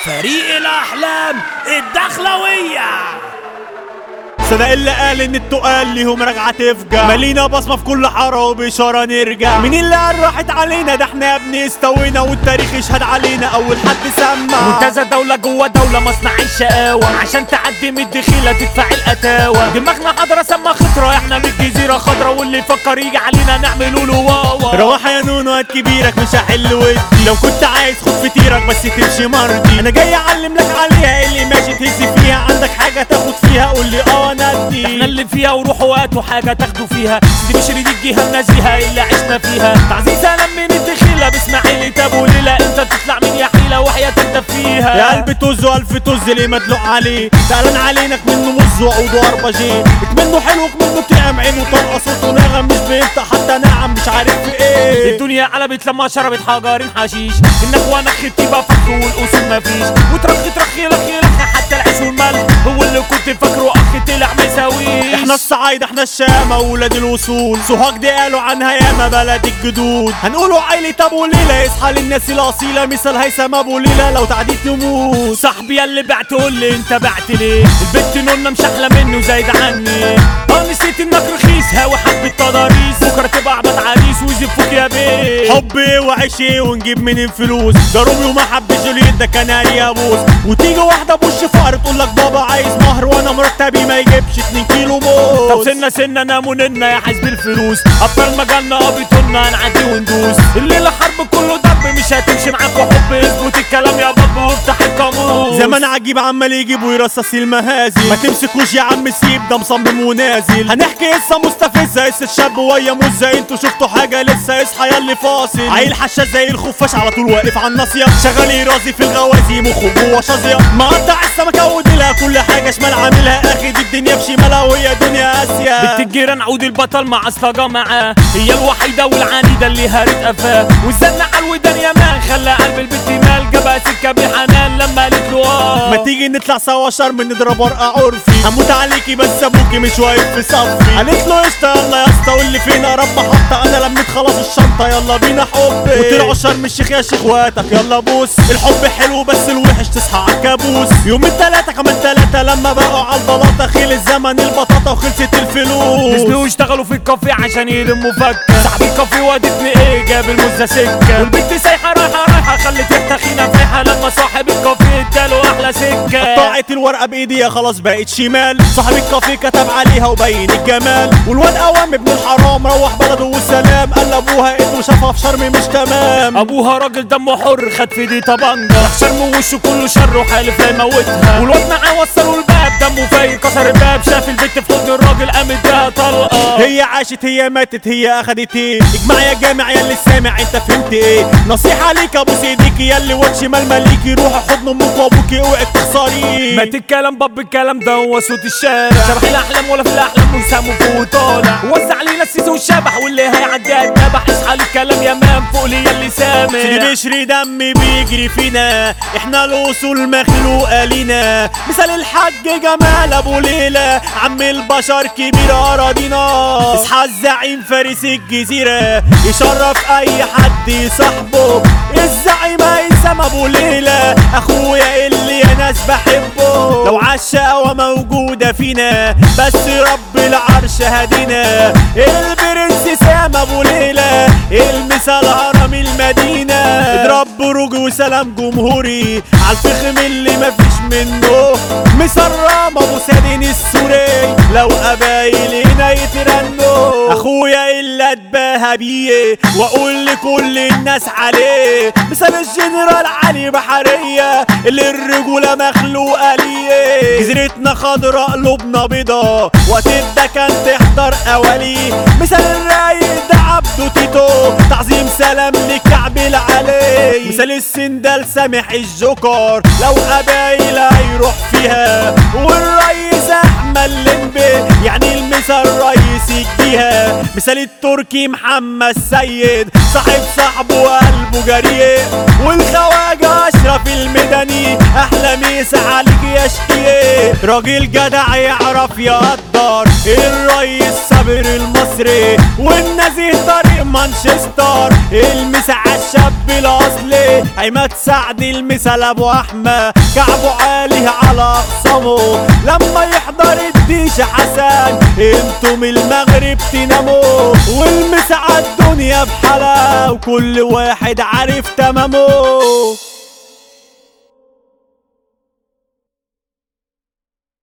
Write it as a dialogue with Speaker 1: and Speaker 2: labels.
Speaker 1: فريق الأحلام الدخلوية
Speaker 2: صدق اللي قال ان التقال ليهم راجعه تفجع مالينا بصمه في كل حاره وباشاره نرجع مين اللي قال راحت علينا ده احنا يا ابني استوينا والتاريخ يشهد علينا اول حد سمع
Speaker 1: منتزه دولة جوه دولة مصنع الشقاوة عشان تعدي من الدخيلة تدفع القتاوة دماغنا حضرة سما خطرة احنا من الجزيرة خضرة واللي يفكر يجي علينا نعمله له واوا
Speaker 2: روح يا نونو هات كبيرك مش هحل ودي لو كنت عايز خد فطيرك بس تمشي مرضي انا جاي اعلم لك عليها اللي ماشي تهز فيها عندك حاجه تاخد فيها قول لي اه انا ادي
Speaker 1: احنا اللي فيها وروحوا هاتوا حاجة تاخدوا فيها سيدي بشري دي الجهة النزيهة اللي عشنا فيها تعزيز سلام من الدخيلة باسماعيل ابو ليلى انت تطلع من يا حيلة وحياة انت فيها
Speaker 2: يا قلبي طز والف طز ليه مدلوق عليه زعلان علينك منه مز وعود واربع جي منه حلو منه طعم عينه طلقه صوته نغم مش بينطق حتى نعم مش عارف في ايه
Speaker 1: الدنيا قلبت لما شربت حجر حشيش انك وانا خدتي فخر والاصول مفيش وترخي ترخي لخي لخي حتى العيش والملح هو اللي كنت فاكره اخ طلع ما يساويش
Speaker 2: احنا الصعايدة احنا الشامة ولاد الوصول سوهاج دي قالوا عنها ياما بلد الجدود هنقولوا عيلة ابو ليلى يصحى للناس الاصيلة مثل هيثم ابو ليلى لو تعديت نموت
Speaker 1: صاحبي اللي بعت قول لي انت بعت ليه البت نونا مش احلى منه زايد عني اه نسيت انك رخيص هاوي حبة تضاريس بكره تبقى عبد عريس ويزفوك يا بيه
Speaker 2: حب ايه وعيش ايه ونجيب منين فلوس ده روميو ما حب جوليت ده كناري يا بوس وتيجي واحدة بوش فقر تقول لك بابا عايز مهر وانا مرتبي ما يجيبش 2 كيلو
Speaker 1: طب
Speaker 2: موز
Speaker 1: سنة سنة ناموننا يا حزب الفلوس ابطال مجالنا قابطولنا هنعدي وندوس الليلة حرب كله دب مش هتمشي معاكوا حب اثبت الكلام يا باب وافتح القاموس
Speaker 2: زمان عجيب عمال يجيب ويرصص المهازل ما تمسكوش يا عم سيب ده مصمم ونازل هنحكي قصه مستفزه قصه شاب ويا مزه انتوا شفتوا حاجه لسه اصحى ياللي فاصل عيل حشاش زي الخفاش على طول واقف على الناصيه شغال يرازي في الغوازي مخه جوه شظيه مقطع السمكه وديلها كل حاجه شمال عاملها اخد الدنيا في شمالها وهي دنيا
Speaker 1: بنت
Speaker 2: اسيا
Speaker 1: الجيران عود البطل مع اصلجة معاه هي الوحيدة والعنيدة اللي هارت قفاه والزنة على الودان يا مان خلى قلب البنت مال جابها سكة بالحنان لما قالت له اه
Speaker 2: ما تيجي نطلع سوا شرم نضرب ورقه عرفي هموت عليكي بس ابوكي مش واقف في صفي قالت له قشطه يلا يا اسطى قول لي فين اقرب محطه انا لميت خلاص الشنطه يلا بينا حبي وطلعوا شرم الشيخ يا شيخ واتك يلا بوس الحب حلو بس الوحش تصحى على الكابوس يومين تلاتة كمان تلاتة لما بقوا على البلاطه خيل الزمن البطاطا وخلصت الفلوس
Speaker 1: نزلوا يشتغلوا في الكافي عشان يلموا فكة صاحبي الكافي ودتني ايه جاب المزة سكة والبنت سايحة رايحة رايحة خلت ريحتها خينة فايحة لما صاحب الكافي اداله احلى سكة
Speaker 2: قطعت الورقه بايديها خلاص بقت شمال صاحب الكافيه كتب عليها وبين الجمال والواد قوام ابن الحرام روح بلده والسلام قال لابوها انه شافها في شرم مش تمام
Speaker 1: ابوها راجل دمه حر خد في دي طبنجة راح شرم وشه كله شر وحالف لا يموتها والواد معاه وصلوا الباب دمه فاير كسر الباب شاف البنت في حضن الراجل قام اداها طلقة
Speaker 2: هي عاشت هي ماتت هي اخدت ايه اجمع يا جامع يا اللي سامع انت فهمت ايه نصيحة ليك ابوس ايديكي يا اللي واد شمال مليكي روحي حضن امك وابوكي اوعي تخسري
Speaker 1: مات الكلام باب الكلام ده هو صوت الشارع شبح الاحلام ولا في الاحلام وسامه فوق وطالع وزع علينا السيس والشبح واللي هيعدي هيتنبح اصحى الكلام يا مان فوق لي اللي سامع
Speaker 2: سيدي بشري دم بيجري فينا احنا الاصول مخلوقه لينا مثال الحاج جمال ابو ليلى عم البشر كبير اراضينا اصحى الزعيم فارس الجزيره يشرف اي حد صاحبه الزعيم هيثم ابو ليلى اخويا اللي يا ناس بحبه لو عالشقوة موجودة فينا بس رب العرش هدينا البرنس سام ابو ليلى المثال هرم المدينة اضرب بروج وسلام جمهوري عالفخم اللي مفيش منه مسرم ابو سادين السوري لو قبايل هنا يترنوا اخويا اللي اتباهى بيه واقول لكل الناس عليه مثال الجنرال علي بحرية اللي الرجولة مخلوقة ليه جزيرتنا خضراء قلوبنا بيضا وقت الدكن تحضر قوالي مثال الرايق ده عبده تيتو تعظيم سلام لكعب العلي مثال السندال سامح الجوكر لو قبايل هيروح فيها والرئيس احمد لمبي يعني المثال رئيس الجهة مثال التركي محمد سيد صاحب صاحبه وقلبه جريء والخواجة اشرف المدني احلى مسا عليك يا شقيق راجل جدع يعرف يقدر الريس صابر المصري والنزيه طريق مانشستر المسا عالشاب الاصلي عماد سعد المثل ابو احمد كعبه عالي على اخصامه لما يحضر الديش حسن انتم المغرب تناموا والمسا عالدنيا بحلا وكل واحد عارف تمامه